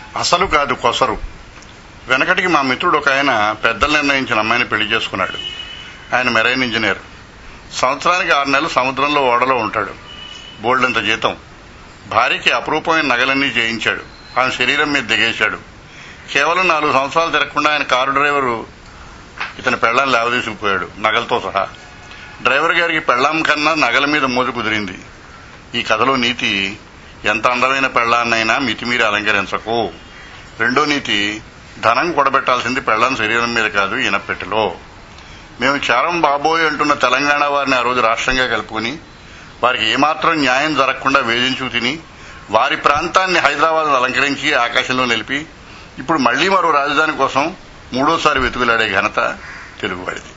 అసలు కాదు కొసరు వెనకటికి మా మిత్రుడు ఒక ఆయన పెద్దలు నిర్ణయించిన అమ్మాయిని పెళ్లి చేసుకున్నాడు ఆయన మెరైన్ ఇంజనీర్ సంవత్సరానికి ఆరు నెలలు సముద్రంలో ఓడలో ఉంటాడు బోల్డంత జీతం భార్యకి అపురూపమైన నగలన్నీ చేయించాడు ఆమె శరీరం మీద దిగేశాడు కేవలం నాలుగు సంవత్సరాలు తిరగకుండా ఆయన కారు డ్రైవరు ఇతని పెళ్ళాన్ని లేవదీసుకుపోయాడు నగలతో సహా డ్రైవర్ గారికి పెళ్ళాం కన్నా నగల మీద మోజు కుదిరింది ఈ కథలో నీతి ఎంత అందమైన పెళ్ళాన్నైనా మితిమీరి అలంకరించకు రెండో నీతి ధనం కూడబెట్టాల్సింది పెళ్ళాం శరీరం మీద కాదు ఈనపెట్టెలో మేము చారం బాబోయ్ అంటున్న తెలంగాణ వారిని ఆ రోజు రాష్ట్రంగా కలుపుకుని వారికి ఏమాత్రం న్యాయం జరగకుండా వేధించు తిని వారి ప్రాంతాన్ని హైదరాబాద్ అలంకరించి ఆకాశంలో నిలిపి ఇప్పుడు మళ్లీ మరో రాజధాని కోసం మూడోసారి వెతుకులాడే ఘనత తెలుగువాడిది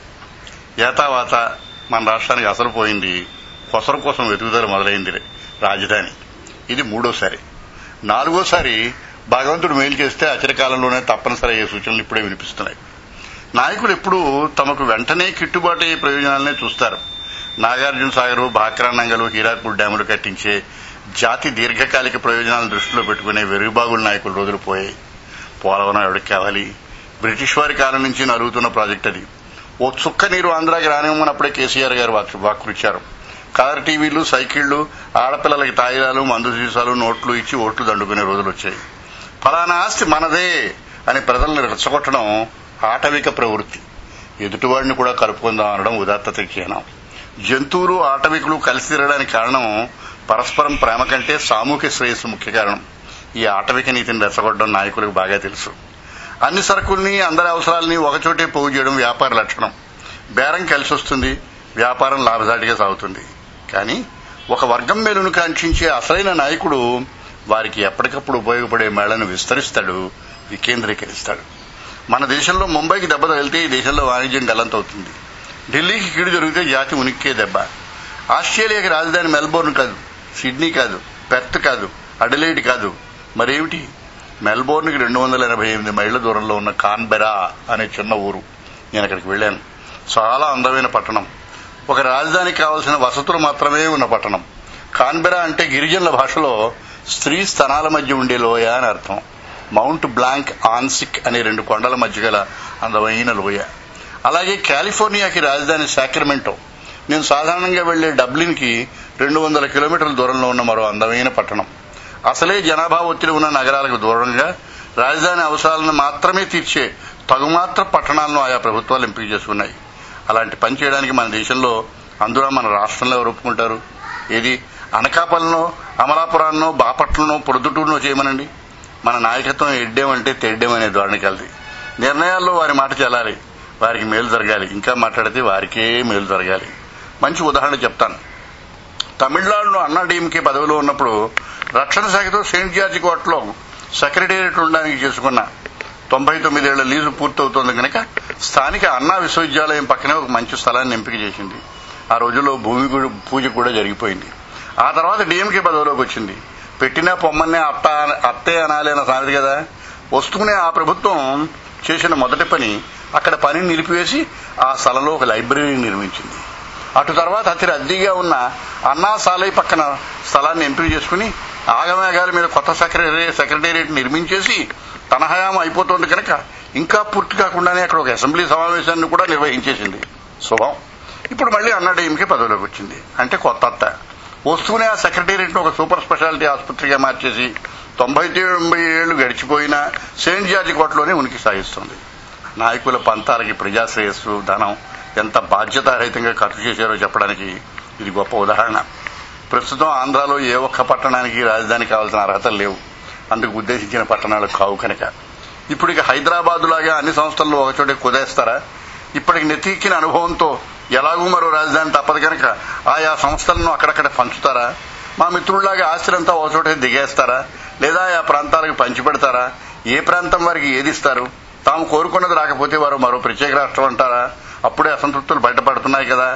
ఏతావాత మన రాష్ట్రానికి అసలు పోయింది కొసరు కోసం వెతుకుదల మొదలైంది రాజధాని ఇది మూడోసారి నాలుగోసారి భగవంతుడు మేలు చేస్తే అచరకాలంలోనే తప్పనిసరి అయ్యే సూచనలు ఇప్పుడే వినిపిస్తున్నాయి నాయకులు ఎప్పుడూ తమకు వెంటనే కిట్టుబాటు అయ్యే ప్రయోజనాలనే చూస్తారు నాగార్జున సాగరు భాక్రానంగలు హీరాపూర్ డ్యాములు కట్టించే జాతి దీర్ఘకాలిక ప్రయోజనాలను దృష్టిలో పెట్టుకునే వెరుగుబాగుల నాయకుల రోజులు పోయాయి పోలవరం ఎవరికి కావాలి బ్రిటిష్ వారి కాలం నుంచి నలుగుతున్న ప్రాజెక్ట్ అది ఓ చుక్క నీరు ఆంధ్రాకి రానివ్వమన్నప్పుడే కేసీఆర్ గారు వాక్- వాక్కురిచ్చారు కలర్ టీవీలు సైకిళ్లు ఆడపిల్లలకి తాయిలాలు మందు సీసాలు నోట్లు ఇచ్చి ఓట్లు దండుకునే రోజులు వచ్చాయి ఫలానా ఆస్తి మనదే అని ప్రజల్ని రెచ్చగొట్టడం ఆటవిక ప్రవృత్తి ఎదుటివాడిని కూడా కలుపుకుందాం అనడం ఉదాత్తతకి చిహ్నం జంతువులు ఆటవికులు కలిసి తిరగడానికి కారణం పరస్పరం ప్రేమ కంటే సామూహిక శ్రేయస్సు ముఖ్య కారణం ఈ ఆటవిక నీతిని రెచ్చగొట్టడం నాయకులకు బాగా తెలుసు అన్ని సరుకుల్ని అందరి అవసరాలని ఒకచోటే పోగు చేయడం వ్యాపార లక్షణం బేరం కలిసి వస్తుంది వ్యాపారం లాభసాటిగా సాగుతుంది కానీ ఒక వర్గం మేలును కాంక్షించే అసలైన నాయకుడు వారికి ఎప్పటికప్పుడు ఉపయోగపడే మేళను విస్తరిస్తాడు వికేంద్రీకరిస్తాడు మన దేశంలో ముంబైకి దెబ్బ తగిలితే ఈ దేశంలో వాణిజ్యం గల్లంతవుతుంది ఢిల్లీకి కీడు జరిగితే జాతి ఉనిక్కే దెబ్బ ఆస్ట్రేలియాకి రాజధాని మెల్బోర్న్ కాదు సిడ్నీ కాదు పెర్త్ కాదు అడిలైడ్ కాదు మరేమిటి మెల్బోర్న్కి రెండు వందల ఎనభై ఎనిమిది మైళ్ల దూరంలో ఉన్న కాన్బెరా అనే చిన్న ఊరు నేను అక్కడికి వెళ్ళాను చాలా అందమైన పట్టణం ఒక రాజధానికి కావలసిన వసతులు మాత్రమే ఉన్న పట్టణం కాన్బెరా అంటే గిరిజనుల భాషలో స్త్రీ స్తనాల మధ్య ఉండే లోయ అని అర్థం మౌంట్ బ్లాంక్ ఆన్సిక్ అనే రెండు కొండల మధ్య గల అందమైన లోయ అలాగే కాలిఫోర్నియాకి రాజధాని సాక్రమెంటో నేను సాధారణంగా వెళ్లే డబ్లిన్ కి రెండు వందల కిలోమీటర్ల దూరంలో ఉన్న మరో అందమైన పట్టణం అసలే జనాభా ఒత్తిడి ఉన్న నగరాలకు దూరంగా రాజధాని అవసరాలను మాత్రమే తీర్చే తగుమాత్ర పట్టణాలను ఆయా ప్రభుత్వాలు ఎంపిక చేసుకున్నాయి అలాంటి పని చేయడానికి మన దేశంలో అందులో మన రాష్ట్రంలో ఎవరు ఒప్పుకుంటారు ఏది అనకాపల్లినో అమలాపురాన్నో బాపట్లనో పొద్దుటూరునో చేయమనండి మన నాయకత్వం ఎడ్డేమంటే తెడ్డేమనే ధోరణి కలది నిర్ణయాల్లో వారి మాట చెల్లాలి వారికి మేలు జరగాలి ఇంకా మాట్లాడితే వారికే మేలు జరగాలి మంచి ఉదాహరణ చెప్తాను తమిళనాడులో అన్నా డీఎంకే పదవిలో ఉన్నప్పుడు రక్షణ శాఖతో సెయింట్ జార్జి కోటలో సెక్రటేరియట్ ఉండడానికి చేసుకున్న తొంభై తొమ్మిదేళ్ల లీజు పూర్తవుతోంది కనుక స్థానిక అన్నా విశ్వవిద్యాలయం పక్కనే ఒక మంచి స్థలాన్ని ఎంపిక చేసింది ఆ రోజుల్లో భూమి కూడా- పూజ కూడా జరిగిపోయింది ఆ తర్వాత డీఎంకే పదవిలోకి వచ్చింది పెట్టినా పొమ్మన్నే అత్త అత్తే అనాలి అన్న సామెత కదా వస్తూనే ఆ ప్రభుత్వం చేసిన మొదటి పని అక్కడ పనిని నిలిపివేసి ఆ స్థలంలో ఒక లైబ్రరీ నిర్మించింది అటు తర్వాత అతి రద్దీగా ఉన్న అన్నా సాలై పక్కన స్థలాన్ని ఎంపిక చేసుకుని ఆగమేఘాల మీద కొత్త సెక్రటరీ సెక్రటేరియట్ నిర్మించేసి తన హయాం అయిపోతుంది కనుక ఇంకా పూర్తి కాకుండానే అక్కడ ఒక అసెంబ్లీ సమావేశాన్ని కూడా నిర్వహించేసింది శుభం ఇప్పుడు మళ్ళీ అన్నాడీఎంకే పదవిలోకి వచ్చింది అంటే కొత్త అత్త వస్తూనే ఆ సెక్రటేరియట్ ఒక సూపర్ స్పెషాలిటీ ఆసుపత్రిగా మార్చేసి తొంభై తొంభై ఏళ్లు గడిచిపోయినా సెయింట్ జార్జి కోటలోనే ఉనికి సాగిస్తుంది నాయకుల పంతాలకి ప్రజాశ్రేయస్సు ధనం ఎంత బాధ్యతారహితంగా ఖర్చు చేశారో చెప్పడానికి ఇది గొప్ప ఉదాహరణ ప్రస్తుతం ఆంధ్రాలో ఏ ఒక్క పట్టణానికి రాజధాని కావాల్సిన అర్హతలు లేవు అందుకు ఉద్దేశించిన పట్టణాలు కావు కనుక ఇప్పుడు ఇక హైదరాబాద్ లాగా అన్ని సంస్థల్లో ఒకచోటే కుదేస్తారా ఇప్పటికి నెత్తిక్కిన అనుభవంతో ఎలాగూ మరో రాజధాని తప్పదు కనుక ఆయా సంస్థలను అక్కడక్కడ పంచుతారా మా మిత్రుల్లాగా ఆస్తులంతా ఒకచోటే దిగేస్తారా లేదా ఆ ప్రాంతాలకు పంచిపెడతారా ఏ ప్రాంతం వారికి ఏది ఇస్తారు తాము కోరుకున్నది రాకపోతే వారు మరో ప్రత్యేక రాష్ట్రం అంటారా అప్పుడే అసంతృప్తులు బయటపడుతున్నాయి కదా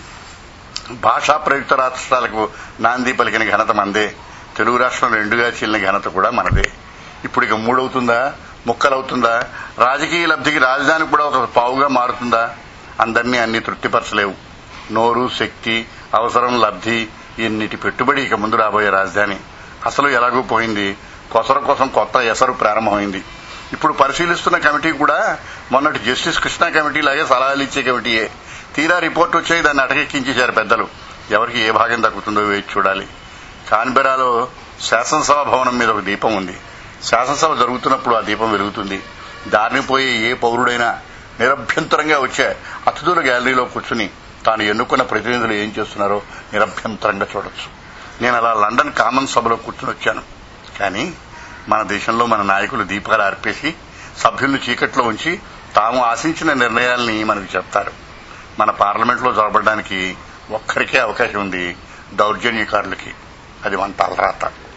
భాషా ప్రయుక్త రాష్ట్రాలకు నాంది పలికిన ఘనత మనదే తెలుగు రాష్ట్రం రెండుగా చీలిన ఘనత కూడా మనదే ఇప్పుడు ఇక మూడవుతుందా ముక్కలవుతుందా రాజకీయ లబ్ధికి రాజధాని కూడా ఒక పావుగా మారుతుందా అందరినీ అన్ని తృప్తిపరచలేవు నోరు శక్తి అవసరం లబ్ధి ఎన్నిటి పెట్టుబడి ఇక ముందు రాబోయే రాజధాని అసలు ఎలాగూ పోయింది కొసర కోసం కొత్త ఎసరు ప్రారంభమైంది ఇప్పుడు పరిశీలిస్తున్న కమిటీ కూడా మొన్నటి జస్టిస్ కృష్ణా కమిటీ లాగే సలహాలు ఇచ్చే కమిటీయే తీరా రిపోర్ట్ వచ్చాయి దాన్ని అటకెక్కించేశారు పెద్దలు ఎవరికి ఏ భాగం దక్కుతుందో వేచి చూడాలి కాన్బెరాలో శాసనసభ భవనం మీద ఒక దీపం ఉంది శాసనసభ జరుగుతున్నప్పుడు ఆ దీపం వెలుగుతుంది దారిని పోయే ఏ పౌరుడైనా నిరభ్యంతరంగా వచ్చే అతిథుల గ్యాలరీలో కూర్చుని తాను ఎన్నుకున్న ప్రతినిధులు ఏం చేస్తున్నారో నిరభ్యంతరంగా చూడొచ్చు నేను అలా లండన్ కామన్ సభలో కూర్చుని వచ్చాను కానీ మన దేశంలో మన నాయకులు దీపాలు అర్పేసి సభ్యులను చీకట్లో ఉంచి తాము ఆశించిన నిర్ణయాల్ని మనకు చెప్తారు మన పార్లమెంట్లో జరపడానికి ఒక్కరికే అవకాశం ఉంది దౌర్జన్యకారులకి అది మన తలరాత